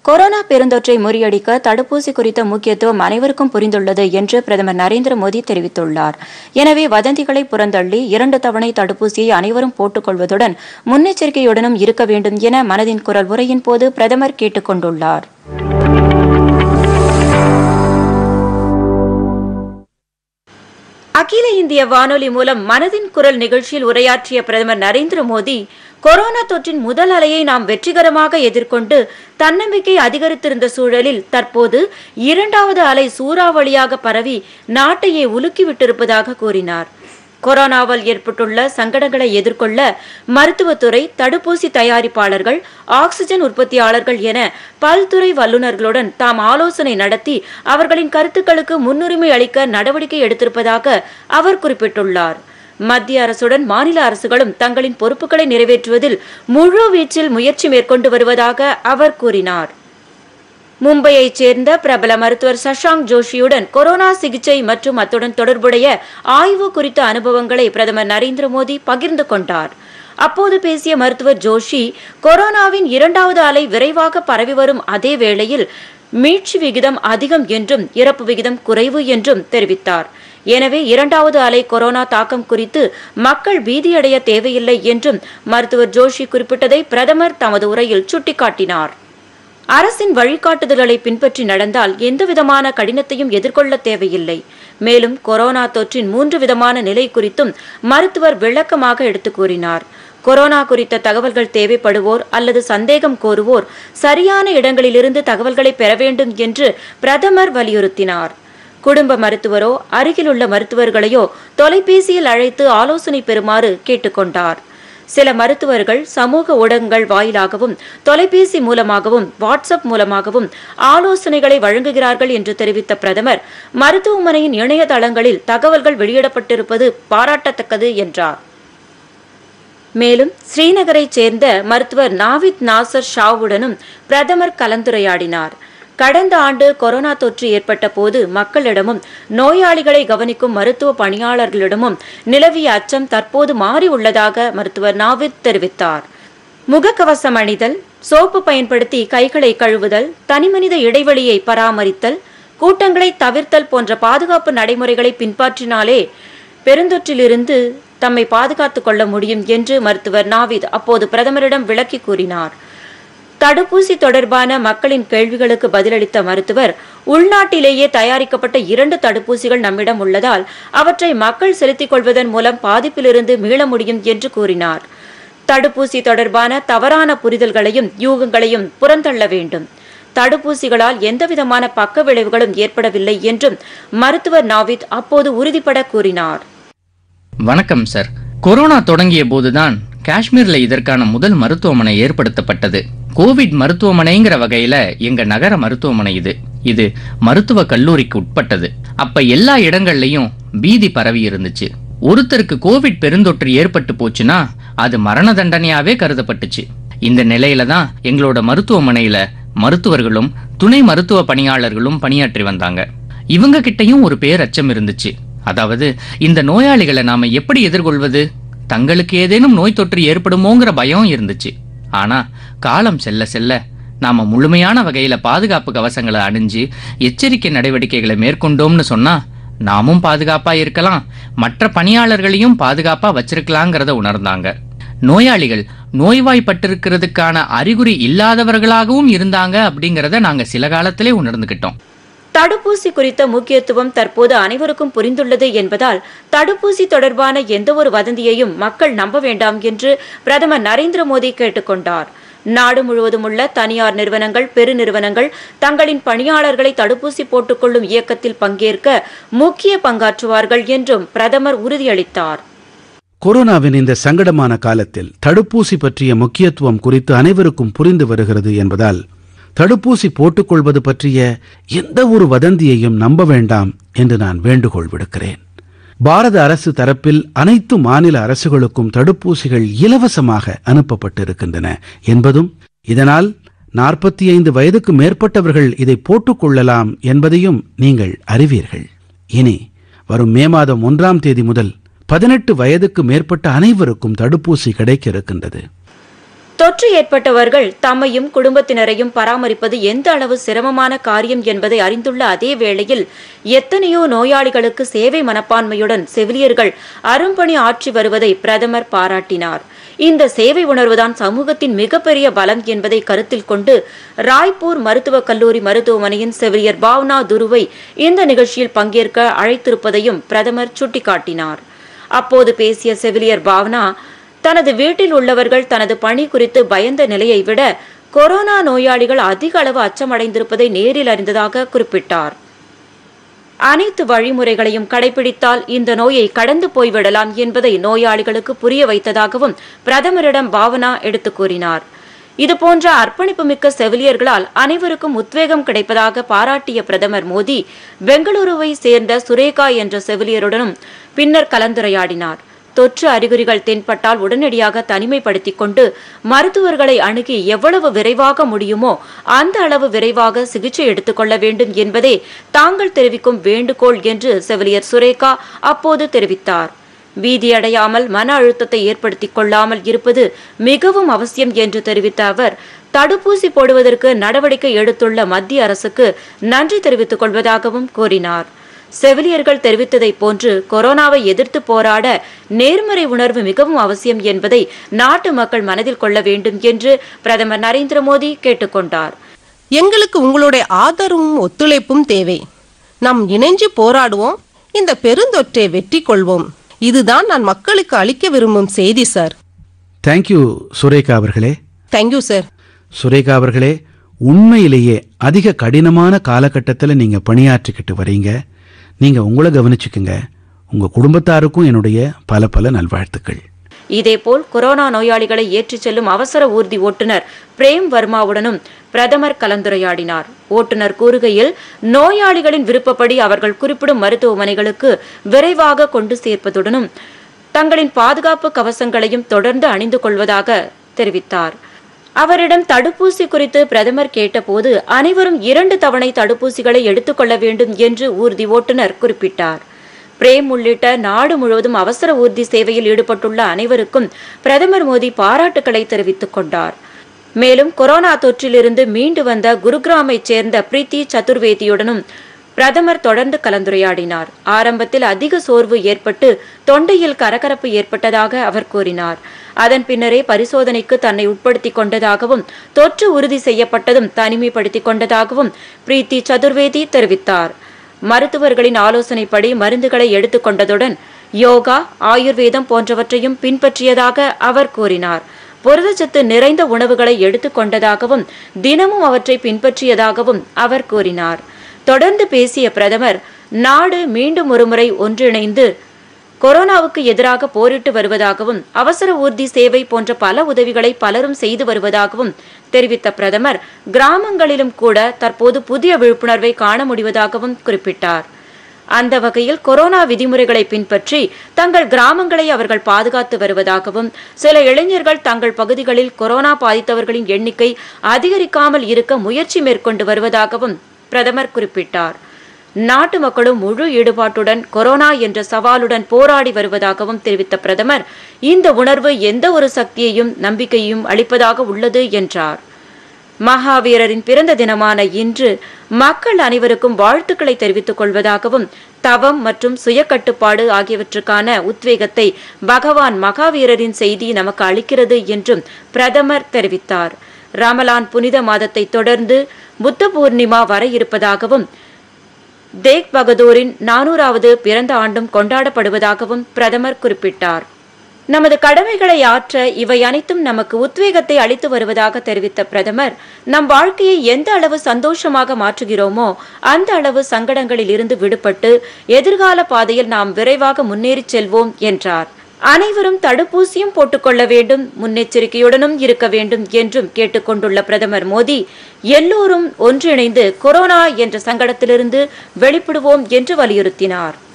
corona பெருந்தொற்றை முறியடிக்க தடுப்பூசி குறித்த முக்கியத்துவம் அனைவருக்கும் புரிந்துள்ளது என்று பிரதமர் நரேந்திர மோடி தெரிவித்துள்ளார் எனவே வதந்திகளை புறந்தள்ளி இரண்டு தவணை தடுப்பூசியை அனைவரும் போட்டுக்கொள்வதுடன் முன்னெச்சரிக்கையுடனும் இருக்க வேண்டும் என மனதின் குரல் உரையின் போது பிரதமர் கேட்டுக் கொண்டுள்ளார் அகில இந்திய வானொலி மூலம் மனதின் குரல் நிகழ்ச்சியில் உரையாற்றிய பிரதமர் நரேந்திர மோடி கொரோனா தொற்றின் முதல் அலையை நாம் வெற்றிகரமாக எதிர்கொண்டு தன்னம்பிக்கை அதிகரித்திருந்த சூழலில் தற்போது இரண்டாவது அலை சூறாவளியாக பரவி நாட்டையே உலுக்கிவிட்டிருப்பதாக கூறினார் கொரோனாவால் ஏற்பட்டுள்ள சங்கடங்களை எதிர்கொள்ள மருத்துவத்துறை தடுப்பூசி தயாரிப்பாளர்கள் ஆக்சிஜன் உற்பத்தியாளர்கள் என பல்துறை வல்லுநர்களுடன் தாம் ஆலோசனை நடத்தி அவர்களின் கருத்துக்களுக்கு முன்னுரிமை அளிக்க நடவடிக்கை எடுத்திருப்பதாக அவர் குறிப்பிட்டுள்ளார் மத்திய அரசுடன் மாநில அரசுகளும் தங்களின் பொறுப்புகளை நிறைவேற்றுவதில் முழு வீச்சில் முயற்சி மேற்கொண்டு வருவதாக அவர் கூறினார் மும்பையைச் சேர்ந்த பிரபல மருத்துவர் சஷாங்க் ஜோஷியுடன் கொரோனா சிகிச்சை மற்றும் அத்துடன் தொடர்புடைய ஆய்வு குறித்த அனுபவங்களை பிரதமர் நரேந்திர மோடி பகிர்ந்து கொண்டார் அப்போது பேசிய மருத்துவர் ஜோஷி கொரோனாவின் இரண்டாவது அலை விரைவாக பரவி வரும் அதே வேளையில் மீட்சி விகிதம் அதிகம் என்றும் இறப்பு விகிதம் குறைவு என்றும் தெரிவித்தார் எனவே இரண்டாவது அலை கொரோனா தாக்கம் குறித்து மக்கள் பீதியடைய தேவையில்லை என்றும் மருத்துவர் ஜோஷி குறிப்பிட்டதை பிரதமர் தமது உரையில் சுட்டிக்காட்டினார் அரசின் வழிகாட்டுதல்களை பின்பற்றி நடந்தால் எந்தவிதமான கடினத்தையும் எதிர்கொள்ள தேவையில்லை மேலும் கொரோனா தொற்றின் மூன்று விதமான நிலை குறித்தும் மருத்துவர் விளக்கமாக எடுத்துக் கூறினார் கொரோனா குறித்த தகவல்கள் தேவைப்படுவோர் அல்லது சந்தேகம் கோருவோர் சரியான இடங்களிலிருந்து தகவல்களை பெற வேண்டும் என்று பிரதமர் வலியுறுத்தினார் குடும்ப மருத்துவரோ அருகிலுள்ள மருத்துவர்களையோ தொலைபேசியில் அழைத்து ஆலோசனை பெறுமாறு கேட்டுக்கொண்டார் சில மருத்துவர்கள் சமூக ஊடகங்கள் வாயிலாகவும் தொலைபேசி மூலமாகவும் வாட்ஸ்அப் மூலமாகவும் ஆலோசனைகளை வழங்குகிறார்கள் என்று தெரிவித்த பிரதமர் மருத்துவமனையின் இணையதளங்களில் தகவல்கள் வெளியிடப்பட்டிருப்பது பாராட்டத்தக்கது என்றார் மேலும் ஸ்ரீநகரைச் சேர்ந்த மருத்துவர் நாவித் நாசர் ஷாவுடனும் பிரதமர் கலந்துரையாடினார் கடந்த ஆண்டு கொரோனா தொற்று ஏற்பட்ட போது மக்களிடமும் நோயாளிகளை கவனிக்கும் மருத்துவ பணியாளர்களிடமும் நிலவிய அச்சம் தற்போது மாறி உள்ளதாக மருத்துவர் நாவித் தெரிவித்தார் முகக்கவசம் அணிதல் சோப்பு பயன்படுத்தி கைகளை கழுவுதல் தனிமனித இடைவெளியை பராமரித்தல் கூட்டங்களை தவிர்த்தல் போன்ற பாதுகாப்பு நடைமுறைகளை பின்பற்றினாலே பெருந்தொற்றிலிருந்து தம்மை பாதுகாத்துக் கொள்ள முடியும் என்று மருத்துவர் நாவித் அப்போது பிரதமரிடம் விளக்கி கூறினார் தடுப்பூசி தொடர்பான மக்களின் கேள்விகளுக்கு பதிலளித்த மருத்துவர் உள்நாட்டிலேயே தயாரிக்கப்பட்ட இரண்டு தடுப்பூசிகள் நம்மிடம் உள்ளதால் அவற்றை மக்கள் செலுத்திக் கொள்வதன் மூலம் பாதிப்பிலிருந்து மீள முடியும் என்று கூறினார் தடுப்பூசி தொடர்பான தவறான புரிதல்களையும் யூகங்களையும் புறந்தள்ள வேண்டும் தடுப்பூசிகளால் எந்தவிதமான பக்க விளைவுகளும் ஏற்படவில்லை என்றும் மருத்துவர் நாவித் அப்போது உறுதிபட கூறினார் வணக்கம் சார் கொரோனா தொடங்கிய போதுதான் காஷ்மீர்ல இதற்கான முதல் மருத்துவமனை ஏற்படுத்தப்பட்டது கோவிட் மருத்துவமனைங்கிற வகையில எங்க நகர மருத்துவமனை இது இது மருத்துவ கல்லூரிக்கு உட்பட்டது அப்ப எல்லா இடங்கள்லயும் பீதி பரவி இருந்துச்சு ஒருத்தருக்கு கோவிட் பெருந்தொற்று ஏற்பட்டு போச்சுன்னா அது மரண தண்டனையாவே கருதப்பட்டுச்சு இந்த நிலையில தான் எங்களோட மருத்துவமனையில மருத்துவர்களும் துணை மருத்துவ பணியாளர்களும் பணியாற்றி வந்தாங்க இவங்க கிட்டயும் ஒரு பேரச்சம் இருந்துச்சு அதாவது இந்த நோயாளிகளை நாம எப்படி எதிர்கொள்வது தங்களுக்கு ஏதேனும் நோய் தொற்று ஏற்படுமோங்கிற பயம் இருந்துச்சு ஆனா காலம் செல்ல செல்ல நாம முழுமையான வகையில பாதுகாப்பு கவசங்களை அணிஞ்சு எச்சரிக்கை நடவடிக்கைகளை மேற்கொண்டோம்னு சொன்னா நாமும் பாதுகாப்பா இருக்கலாம் மற்ற பணியாளர்களையும் பாதுகாப்பா வச்சிருக்கலாங்கிறத உணர்ந்தாங்க நோயாளிகள் நோய்வாய்ப்பட்டிருக்கிறதுக்கான அறிகுறி இல்லாதவர்களாகவும் இருந்தாங்க அப்படிங்கறத நாங்க சில காலத்திலே உணர்ந்துகிட்டோம் தடுப்பூசி குறித்த முக்கியத்துவம் தற்போது அனைவருக்கும் புரிந்துள்ளது என்பதால் தடுப்பூசி தொடர்பான எந்தவொரு வதந்தியையும் மக்கள் நம்ப வேண்டாம் என்று பிரதமர் நரேந்திர மோடி கேட்டுக்கொண்டார் நாடு முழுவதும் உள்ள தனியார் நிறுவனங்கள் பெருநிறுவனங்கள் தங்களின் பணியாளர்களை தடுப்பூசி போட்டுக்கொள்ளும் இயக்கத்தில் பங்கேற்க முக்கிய பங்காற்றுவார்கள் என்றும் பிரதமர் உறுதியளித்தார் கொரோனாவின் இந்த சங்கடமான காலத்தில் தடுப்பூசி பற்றிய முக்கியத்துவம் குறித்து அனைவருக்கும் புரிந்து வருகிறது என்பதால் தடுப்பூசி போட்டுக்கொள்வது பற்றிய எந்த ஒரு வதந்தியையும் நம்ப வேண்டாம் என்று நான் வேண்டுகோள் விடுக்கிறேன் பாரத அரசு தரப்பில் அனைத்து மாநில அரசுகளுக்கும் தடுப்பூசிகள் இலவசமாக அனுப்பப்பட்டிருக்கின்றன என்பதும் இதனால் நாற்பத்தி ஐந்து வயதுக்கு மேற்பட்டவர்கள் இதை போட்டுக்கொள்ளலாம் என்பதையும் நீங்கள் அறிவீர்கள் இனி வரும் மே மாதம் ஒன்றாம் தேதி முதல் பதினெட்டு வயதுக்கு மேற்பட்ட அனைவருக்கும் தடுப்பூசி கிடைக்க இருக்கின்றது தொற்று ஏற்பட்டவர்கள் தம்மையும் குடும்பத்தினரையும் பராமரிப்பது எந்த அளவு சிரமமான காரியம் என்பதை அறிந்துள்ள அதே வேளையில் எத்தனையோ நோயாளிகளுக்கு சேவை மனப்பான்மையுடன் செவிலியர்கள் அரும்பணி ஆற்றி வருவதை பிரதமர் பாராட்டினார் இந்த சேவை உணர்வுதான் சமூகத்தின் மிகப்பெரிய பலம் என்பதை கருத்தில் கொண்டு ராய்ப்பூர் மருத்துவக் கல்லூரி மருத்துவமனையின் செவிலியர் பாவ்னா துருவை இந்த நிகழ்ச்சியில் பங்கேற்க அழைத்திருப்பதையும் பிரதமர் சுட்டிக்காட்டினார் அப்போது பேசிய செவிலியர் பாவனா தனது வீட்டில் உள்ளவர்கள் தனது பணி குறித்து பயந்த நிலையை விட கொரோனா நோயாளிகள் அதிக அளவு அச்சமடைந்திருப்பதை நேரில் அறிந்ததாக குறிப்பிட்டார் அனைத்து வழிமுறைகளையும் கடைபிடித்தால் இந்த நோயை கடந்து போய்விடலாம் என்பதை நோயாளிகளுக்கு புரிய வைத்ததாகவும் பிரதமரிடம் பாவனா எடுத்துக் கூறினார் இதுபோன்ற அர்ப்பணிப்புமிக்க செவிலியர்களால் அனைவருக்கும் உத்வேகம் கிடைப்பதாக பாராட்டிய பிரதமர் மோடி பெங்களூருவை சேர்ந்த சுரேகா என்ற செவிலியருடனும் பின்னர் கலந்துரையாடினார் தொற்று அறிகுறிகள் தென்பட்டால் உடனடியாக தனிமைப்படுத்திக் கொண்டு மருத்துவர்களை அணுகி எவ்வளவு விரைவாக முடியுமோ அந்த அளவு விரைவாக சிகிச்சை எடுத்துக்கொள்ள வேண்டும் என்பதே தாங்கள் தெரிவிக்கும் வேண்டுகோள் என்று செவிலியர் சுரேகா அப்போது தெரிவித்தார் பீதியடையாமல் மன அழுத்தத்தை ஏற்படுத்திக் கொள்ளாமல் இருப்பது மிகவும் அவசியம் என்று தெரிவித்த அவர் தடுப்பூசி போடுவதற்கு நடவடிக்கை எடுத்துள்ள மத்திய அரசுக்கு நன்றி தெரிவித்துக் கொள்வதாகவும் கூறினார் செவிலியர்கள் தெரிவித்ததைப் போன்று கொரோனாவை எதிர்த்து போராட நேர்மறை உணர்வு மிகவும் அவசியம் என்பதை நாட்டு மக்கள் மனதில் கொள்ள வேண்டும் என்று பிரதமர் நரேந்திர மோடி கேட்டுக்கொண்டார் எங்களுக்கு உங்களுடைய ஆதரவும் ஒத்துழைப்பும் தேவை நாம் இணைஞ்சு போராடுவோம் இந்த பெருந்தொற்றை வெற்றி கொள்வோம் இதுதான் நான் மக்களுக்கு அளிக்க விரும்பும் செய்தி சார் தேங்க்யூ சுரேகா அவர்களே தேங்க்யூ சார் சுரேகா அவர்களே உண்மையிலேயே அதிக கடினமான காலகட்டத்தில் நீங்க பணியாற்றிக்கிட்டு வரீங்க நீங்க உங்களை கவனிச்சுக்குங்க உங்க குடும்பத்தாருக்கும் என்னுடைய பல பல நல்வாழ்த்துக்கள் இதேபோல் கொரோனா நோயாளிகளை ஏற்றிச் செல்லும் அவசர ஊர்தி ஓட்டுநர் பிரேம் வர்மாவுடனும் பிரதமர் கலந்துரையாடினார் ஓட்டுநர் கூறுகையில் நோயாளிகளின் விருப்பப்படி அவர்கள் குறிப்பிடும் மருத்துவமனைகளுக்கு விரைவாக கொண்டு சேர்ப்பதுடனும் தங்களின் பாதுகாப்பு கவசங்களையும் தொடர்ந்து அணிந்து கொள்வதாக தெரிவித்தார் அவரிடம் தடுப்பூசி குறித்து பிரதமர் கேட்டபோது அனைவரும் இரண்டு தவணை தடுப்பூசிகளை எடுத்துக்கொள்ள வேண்டும் என்று ஊர்தி ஓட்டுநர் குறிப்பிட்டார் பிரேம் உள்ளிட்ட நாடு முழுவதும் அவசர ஊர்தி சேவையில் ஈடுபட்டுள்ள அனைவருக்கும் பிரதமர் மோடி பாராட்டுக்களை தெரிவித்துக் கொண்டார் மேலும் கொரோனா தொற்றிலிருந்து மீண்டு வந்த குருகிராமைச் சேர்ந்த பிரீத்தி சதுர்வேதியுடனும் பிரதமர் தொடர்ந்து கலந்துரையாடினார் ஆரம்பத்தில் அதிக சோர்வு ஏற்பட்டு தொண்டையில் கரகரப்பு ஏற்பட்டதாக அவர் கூறினார் அதன் பின்னரே பரிசோதனைக்கு தன்னை உட்படுத்திக் கொண்டதாகவும் தொற்று உறுதி செய்யப்பட்டதும் தனிமைப்படுத்திக் கொண்டதாகவும் பிரீத்தி சதுர்வேதி தெரிவித்தார் மருத்துவர்களின் ஆலோசனைப்படி மருந்துகளை எடுத்துக்கொண்டதுடன் யோகா ஆயுர்வேதம் போன்றவற்றையும் பின்பற்றியதாக அவர் கூறினார் புரதச்சத்து நிறைந்த உணவுகளை எடுத்துக்கொண்டதாகவும் தினமும் அவற்றை பின்பற்றியதாகவும் அவர் கூறினார் தொடர்ந்து பேசிய பிரதமர் நாடு மீண்டும் ஒருமுறை ஒன்றிணைந்து கொரோனாவுக்கு எதிராக போரிட்டு வருவதாகவும் அவசர ஊர்தி சேவை போன்ற பல உதவிகளை பலரும் செய்து வருவதாகவும் தெரிவித்த பிரதமர் கிராமங்களிலும் கூட தற்போது புதிய விழிப்புணர்வை காண முடிவதாகவும் குறிப்பிட்டார் அந்த வகையில் கொரோனா விதிமுறைகளை பின்பற்றி தங்கள் கிராமங்களை அவர்கள் பாதுகாத்து வருவதாகவும் சில இளைஞர்கள் தங்கள் பகுதிகளில் கொரோனா பாதித்தவர்களின் எண்ணிக்கை அதிகரிக்காமல் இருக்க முயற்சி மேற்கொண்டு வருவதாகவும் பிரதமர் குறிப்பிட்டார் நாட்டு மக்களும் முழு ஈடுபாட்டுடன் கொரோனா என்ற சவாலுடன் போராடி வருவதாகவும் தெரிவித்த பிரதமர் இந்த உணர்வு எந்த ஒரு சக்தியையும் நம்பிக்கையும் அளிப்பதாக உள்ளது என்றார் மகாவீரரின் பிறந்த தினமான இன்று மக்கள் அனைவருக்கும் வாழ்த்துக்களை தெரிவித்துக் கொள்வதாகவும் தவம் மற்றும் சுயக்கட்டுப்பாடு ஆகியவற்றுக்கான உத்வேகத்தை பகவான் மகாவீரரின் செய்தி நமக்கு அளிக்கிறது என்றும் பிரதமர் தெரிவித்தார் ரமலான் புனித மாதத்தை தொடர்ந்து புத்த பூர்ணிமா வர இருப்பதாகவும் தேக் பகதூரின் நானூறாவது பிறந்த ஆண்டும் கொண்டாடப்படுவதாகவும் பிரதமர் குறிப்பிட்டார் நமது கடமைகளை ஆற்ற இவை அனைத்தும் நமக்கு உத்வேகத்தை அளித்து வருவதாக தெரிவித்த பிரதமர் நம் வாழ்க்கையை எந்த அளவு சந்தோஷமாக மாற்றுகிறோமோ அந்த அளவு சங்கடங்களில் இருந்து விடுபட்டு எதிர்கால பாதையில் நாம் விரைவாக முன்னேறிச் செல்வோம் என்றார் அனைவரும் தடுப்பூசியும் போட்டுக்கொள்ள வேண்டும் முன்னெச்சரிக்கையுடனும் இருக்க வேண்டும் என்றும் கேட்டுக்கொண்டுள்ள பிரதமர் மோடி எல்லோரும் ஒன்றிணைந்து கொரோனா என்ற சங்கடத்திலிருந்து வெளிப்படுவோம் என்று வலியுறுத்தினார்